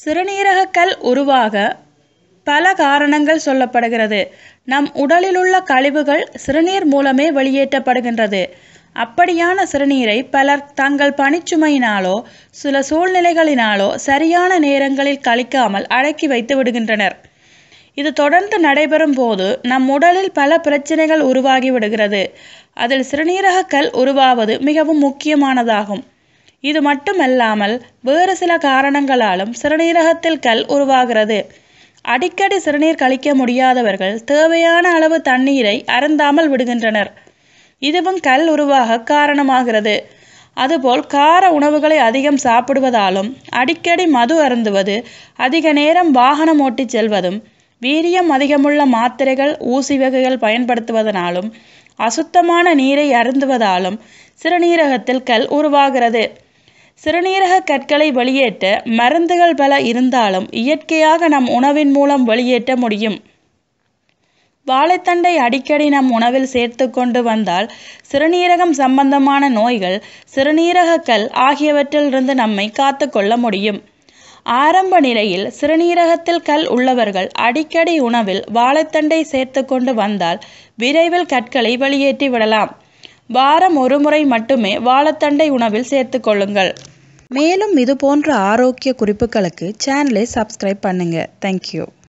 சிறுநீரகக்கல் உருவாக பல காரணங்கள் சொல்லப்படுகிறது நம் உடலிலுள்ள கழிவுகள் சிறுநீர் மூலமே வெளியேற்றப்படுகின்றது அப்படியான சிறுநீரை பலர் தங்கள் பணிச்சுமையினாலோ சில சூழ்நிலைகளினாலோ சரியான நேரங்களில் கழிக்காமல் அடக்கி வைத்து விடுகின்றனர் இது தொடர்ந்து நடைபெறும் போது நம் உடலில் பல பிரச்சனைகள் உருவாகி விடுகிறது அதில் சிறுநீரகக்கல் உருவாவது மிகவும் முக்கியமானதாகும் இது மட்டுமல்லாமல் வேறு சில காரணங்களாலும் சிறுநீரகத்தில் கல் உருவாகிறது அடிக்கடி சிறுநீர் கழிக்க முடியாதவர்கள் தேவையான அளவு தண்ணீரை அருந்தாமல் விடுகின்றனர் இதுவும் கல் உருவாக காரணமாகிறது அதுபோல் கார உணவுகளை அதிகம் சாப்பிடுவதாலும் அடிக்கடி மது அருந்துவது அதிக நேரம் வாகனம் ஓட்டிச் செல்வதும் வீரியம் அதிகமுள்ள மாத்திரைகள் ஊசி வகைகள் பயன்படுத்துவதனாலும் அசுத்தமான நீரை அருந்துவதாலும் சிறுநீரகத்தில் கல் உருவாகிறது சிறுநீரக கற்களை வெளியேற்ற மருந்துகள் பல இருந்தாலும் இயற்கையாக நம் உணவின் மூலம் வெளியேற்ற முடியும் வாழைத்தண்டை அடிக்கடி நம் உணவில் சேர்த்து கொண்டு வந்தால் சிறுநீரகம் சம்பந்தமான நோய்கள் சிறுநீரகக்கல் ஆகியவற்றிலிருந்து நம்மை காத்து கொள்ள முடியும் ஆரம்ப நிலையில் சிறுநீரகத்தில் கல் உள்ளவர்கள் அடிக்கடி உணவில் வாழைத்தண்டை சேர்த்து கொண்டு வந்தால் விரைவில் கற்களை வெளியேற்றி விடலாம் வாரம் ஒரு முறை மட்டுமே வாழைத்தண்டை உணவில் சேர்த்து கொள்ளுங்கள் மேலும் இது போன்ற ஆரோக்கிய குறிப்புகளுக்கு சேனலை சப்ஸ்கிரைப் பண்ணுங்கள் தேங்க்யூ